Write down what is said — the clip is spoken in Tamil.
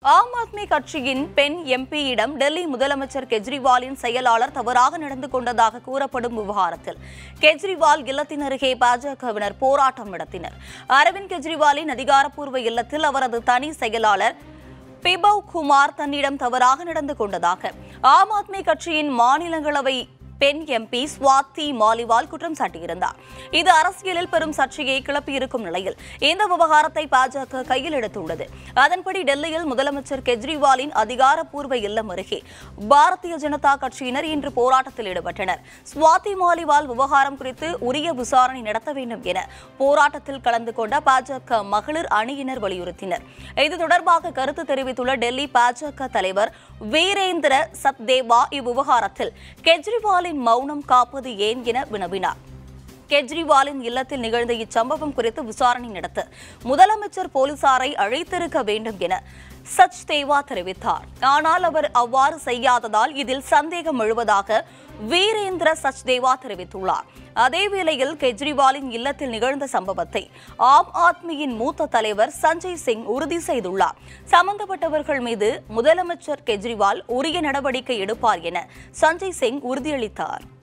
ஆம் ஆத்மி கட்சியின் பெண் எம்பியிடம் டெல்லி முதலமைச்சர் கெஜ்ரிவாலின் செயலாளர் தவறாக நடந்து கொண்டதாக கூறப்படும் விவகாரத்தில் கெஜ்ரிவால் இல்லத்தின் அருகே பாஜகவினர் போராட்டம் நடத்தினர் அரவிந்த் கெஜ்ரிவாலின் அதிகாரப்பூர்வ இல்லத்தில் அவரது தனி செயலாளர் பிபவ் குமார் தன்னிடம் தவறாக நடந்து கொண்டதாக ஆம் ஆத்மி கட்சியின் மாநிலங்களவை பெண் எம்பி ஸ்வாதி மாலிவால் குற்றம் சாட்டியிருந்தார் இது அரசியலில் பெரும் சர்ச்சையை கிளப்பியிருக்கும் நிலையில் இந்த விவகாரத்தை பாஜக கையில் எடுத்துள்ளது அதன்படி டெல்லியில் முதலமைச்சர் கெஜ்ரிவாலின் அதிகாரப்பூர்வ இல்லம் அருகே பாரதிய ஜனதா கட்சியினர் இன்று போராட்டத்தில் ஈடுபட்டனர் ஸ்வாதி மாலிவால் விவகாரம் குறித்து உரிய விசாரணை நடத்த வேண்டும் என போராட்டத்தில் கலந்து கொண்ட பாஜக மகளிர் அணியினர் வலியுறுத்தினர் இது தொடர்பாக கருத்து தெரிவித்துள்ள டெல்லி பாஜக தலைவர் வீரேந்திர சத்தேவா இவ்விவகாரத்தில் கெஜ்ரிவாலின் மௌனம் காப்பது ஏன் என வினவினார் கெஜ்ரிவாலின் இல்லத்தில் நிகழ்ந்த இச்சம்பவம் குறித்து விசாரணை நடத்த முதலமைச்சர் போலீசாரை அழைத்திருக்க வேண்டும் என சச் தேவா தெரிவித்தார் ஆனால் அவர் அவ்வாறு செய்யாததால் இதில் சந்தேகம் எழுவதாக வீரேந்திர சச்தேவா தெரிவித்துள்ளார் அதேவேளையில் கெஜ்ரிவாலின் இல்லத்தில் நிகழ்ந்த சம்பவத்தை ஆம் ஆத்மியின் மூத்த தலைவர் சஞ்சய் சிங் உறுதி செய்துள்ளார் சம்பந்தப்பட்டவர்கள் மீது முதலமைச்சர் கெஜ்ரிவால் உரிய நடவடிக்கை எடுப்பார் என சஞ்சய் சிங் உறுதியளித்தார்